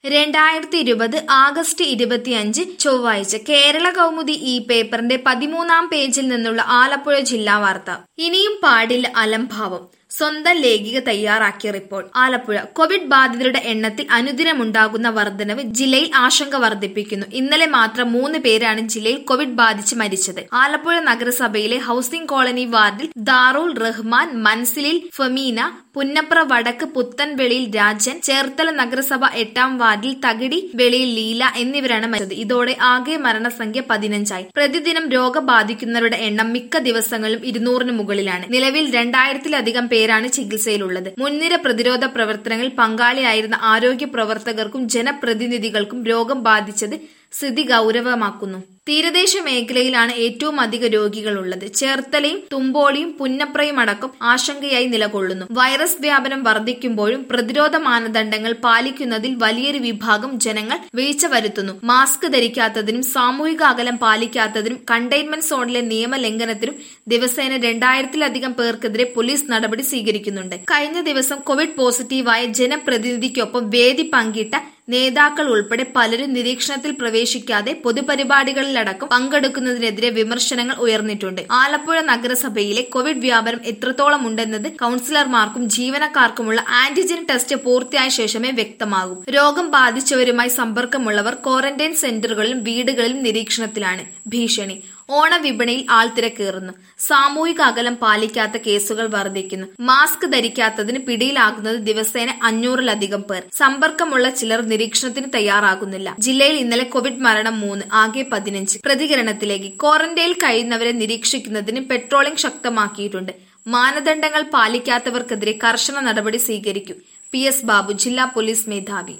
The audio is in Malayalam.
രണ്ടായിരത്തി ഇരുപത് ആഗസ്റ്റ് ഇരുപത്തിയഞ്ച് ചൊവ്വാഴ്ച കേരള കൗമുദി ഈ പേപ്പറിന്റെ പതിമൂന്നാം പേജിൽ നിന്നുള്ള ആലപ്പുഴ ജില്ലാ വാർത്ത ഇനിയും പാടില്ല അലംഭാവം സ്വന്തം ലേഖിക തയ്യാറാക്കിയ റിപ്പോർട്ട് ആലപ്പുഴ കോവിഡ് ബാധിതരുടെ എണ്ണത്തിൽ അനുദിനമുണ്ടാകുന്ന വർധനവ് ജില്ലയിൽ ആശങ്ക വർദ്ധിപ്പിക്കുന്നു ഇന്നലെ മാത്രം മൂന്ന് പേരാണ് ജില്ലയിൽ കോവിഡ് ബാധിച്ച് മരിച്ചത് ആലപ്പുഴ നഗരസഭയിലെ ഹൌസിംഗ് കോളനി വാർഡിൽ ദാറുൽ റഹ്മാൻ മൻസിലിൽ ഫമീന പുന്നപ്ര വടക്ക് പുത്തൻവെളിയിൽ രാജൻ ചേർത്തല നഗരസഭ എട്ടാം വാർഡിൽ തകിടി വെളിയിൽ ലീല എന്നിവരാണ് മരിച്ചത് ഇതോടെ ആകെ മരണസംഖ്യ പതിനഞ്ചായി പ്രതിദിനം രോഗം ബാധിക്കുന്നവരുടെ എണ്ണം മിക്ക ദിവസങ്ങളിലും ഇരുന്നൂറിന് മുകളിലാണ് നിലവിൽ രണ്ടായിരത്തിലധികം പേരാണ് ചികിത്സയിലുള്ളത് മുൻനിര പ്രതിരോധ പ്രവർത്തനങ്ങളിൽ പങ്കാളിയായിരുന്ന ആരോഗ്യ പ്രവർത്തകർക്കും ജനപ്രതിനിധികൾക്കും രോഗം ബാധിച്ചത് സ്ഥിതി ഗൗരവമാക്കുന്നു തീരദേശ മേഖലയിലാണ് ഏറ്റവും അധിക രോഗികളുള്ളത് ചേർത്തലയും തുമ്പോളിയും പുന്നപ്രയും അടക്കം ആശങ്കയായി നിലകൊള്ളുന്നു വൈറസ് വ്യാപനം വർദ്ധിക്കുമ്പോഴും പ്രതിരോധ മാനദണ്ഡങ്ങൾ പാലിക്കുന്നതിൽ വലിയൊരു വിഭാഗം ജനങ്ങൾ വീഴ്ച വരുത്തുന്നു മാസ്ക് ധരിക്കാത്തതിനും സാമൂഹിക അകലം പാലിക്കാത്തതിനും കണ്ടെയ്ൻമെന്റ് സോണിലെ നിയമലംഘനത്തിനും ദിവസേന രണ്ടായിരത്തിലധികം പേർക്കെതിരെ പോലീസ് നടപടി സ്വീകരിക്കുന്നുണ്ട് കഴിഞ്ഞ ദിവസം കോവിഡ് പോസിറ്റീവായ ജനപ്രതിനിധിക്കൊപ്പം വേദി പങ്കിട്ട നേതാക്കൾ ഉൾപ്പെടെ പലരും നിരീക്ഷണത്തിൽ പ്രവേശിക്കാതെ പൊതുപരിപാടികളിലടക്കം പങ്കെടുക്കുന്നതിനെതിരെ വിമർശനങ്ങൾ ഉയർന്നിട്ടുണ്ട് ആലപ്പുഴ നഗരസഭയിലെ കോവിഡ് വ്യാപനം എത്രത്തോളം ഉണ്ടെന്നത് കൌൺസിലർമാർക്കും ജീവനക്കാർക്കുമുള്ള ആന്റിജൻ ടെസ്റ്റ് പൂർത്തിയായ ശേഷമേ വ്യക്തമാകൂ രോഗം ബാധിച്ചവരുമായി സമ്പർക്കമുള്ളവർ ക്വാറന്റൈൻ സെന്ററുകളിലും വീടുകളിലും നിരീക്ഷണത്തിലാണ് ഭീഷണി ഓണവിപണിയിൽ ആൾത്തിരക്കേറുന്നു സാമൂഹിക അകലം പാലിക്കാത്ത കേസുകൾ വർദ്ധിക്കുന്നു മാസ്ക് ധരിക്കാത്തതിന് പിടിയിലാകുന്നത് ദിവസേന അഞ്ഞൂറിലധികം പേർ സമ്പർക്കമുള്ള ചിലർ നിരീക്ഷണത്തിന് തയ്യാറാകുന്നില്ല ജില്ലയിൽ ഇന്നലെ കോവിഡ് മരണം മൂന്ന് ആകെ പതിനഞ്ച് പ്രതികരണത്തിലേക്ക് ക്വാറന്റൈനിൽ കഴിയുന്നവരെ നിരീക്ഷിക്കുന്നതിന് പെട്രോളിംഗ് ശക്തമാക്കിയിട്ടുണ്ട് മാനദണ്ഡങ്ങൾ പാലിക്കാത്തവർക്കെതിരെ കർശന നടപടി സ്വീകരിക്കും പി എസ് ബാബു ജില്ലാ പോലീസ് മേധാവി